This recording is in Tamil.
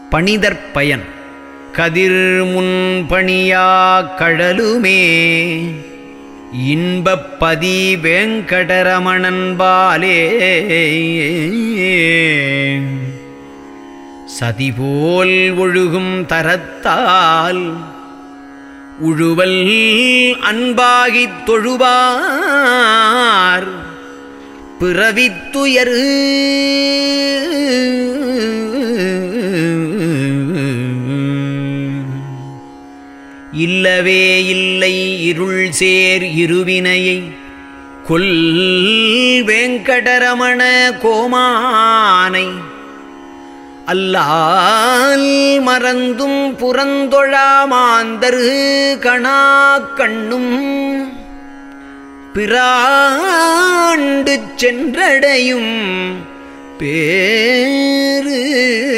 பணிதற்பயன் கதிர் முன்பணியா கடலுமே இன்பப்பதி வேங்கடரமணன்பாலே சதிபோல் ஒழுகும் தரத்தால் உழுவல் அன்பாகித் தொழுவார் பிறவித்துயரு இல்லவே இல்லை இருள் சேர் இருவினையை கொல் வேங்கடரமண கோமானை அல்லால் மறந்தும் புறந்தொழாமாந்தரு கணா கண்ணும் பிராண்டு சென்றடையும் பேரு